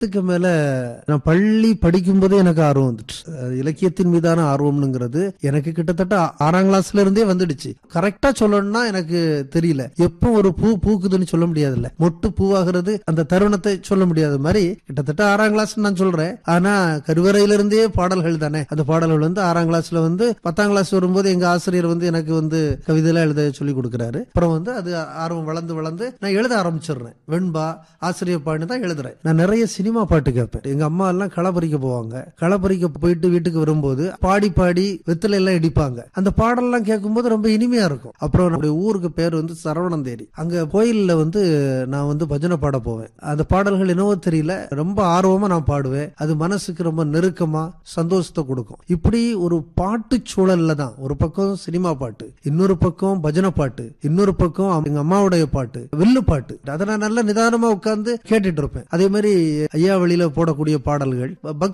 இதுக்கு மேல நான் பள்ளி படிக்கும் போதே எனக்கு ஆர்வம் வந்துட்டு அஹ் இலக்கியத்தின் மீதான ஆர்வம்ங்கிறது எனக்கு கிட்டத்தட்ட ஆறாம் கிளாஸ்ல இருந்தே வந்துடுச்சு கரெக்டா சொல்லணும்னா எனக்கு தெரியல எப்போ ஒரு பூ பூக்குதுன்னு சொல்ல முடியாதுல்ல மொட்டு பூவாகிறது அந்த தருணத்தை சொல்ல முடியாத மாதிரி கிட்டத்தட்ட ஆறாம் கிளாஸ் நான் சொல்றேன் ஆனா கருவறையில இருந்தே பாடல்கள் தானே அந்த பாடல்கள் வந்து ஆறாம் கிளாஸ்ல வந்து பத்தாம் கிளாஸ் வரும்போது எங்க ஆசிரியர் வந்து எனக்கு வந்து கவிதைலாம் எழுத சொல்லி கொடுக்குறாரு அப்புறம் வந்து அது ஆர்வம் வளர்ந்து வளர்ந்து நான் எழுத ஆரம்பிச்சிடுறேன் வெண்பா ஆசிரியர் பாட்டு தான் எழுதுறேன் நான் நிறைய சினிமா பாட்டு கேட்பேன் எங்க அம்மா எல்லாம் களை பறிக்க போவாங்க களை பறிக்க போயிட்டு வீட்டுக்கு வரும்போது பாடி பாடி வெத்தலை எல்லாம் இடிப்பாங்க அந்த பாடல்லாம் கேட்கும்போது ரொம்ப இனிமையா இருக்கும் அப்புறம் நம்முடைய ஊருக்கு பேர் வந்து சரவணந்தேரி அங்க கோயில்ல வந்து நான் வந்து பஜனை பாட போவேன் அந்த பாடல்கள் என்னவோ தெரியல ரொம்ப ஆர்வமா நான் பாடுவேன் அது மனசுக்கு ரொம்ப நெருக்கமா சந்தோஷத்தை கொடுக்கும் இப்படி ஒரு பாட்டு சூழல்ல தான் ஒரு பக்கம் சினிமா பாட்டு இன்னொரு பக்கம் பஜனை பாட்டு இன்னொரு பக்கம் எங்க அம்மாவுடைய பாட்டு வில்லு பாட்டு அதை நான் நல்ல நிதானமா உட்கார்ந்து கேட்டுட்டு இருப்பேன் அதே மாதிரி ஐயா வழியில போடக்கூடிய பாடல்கள் பக்தி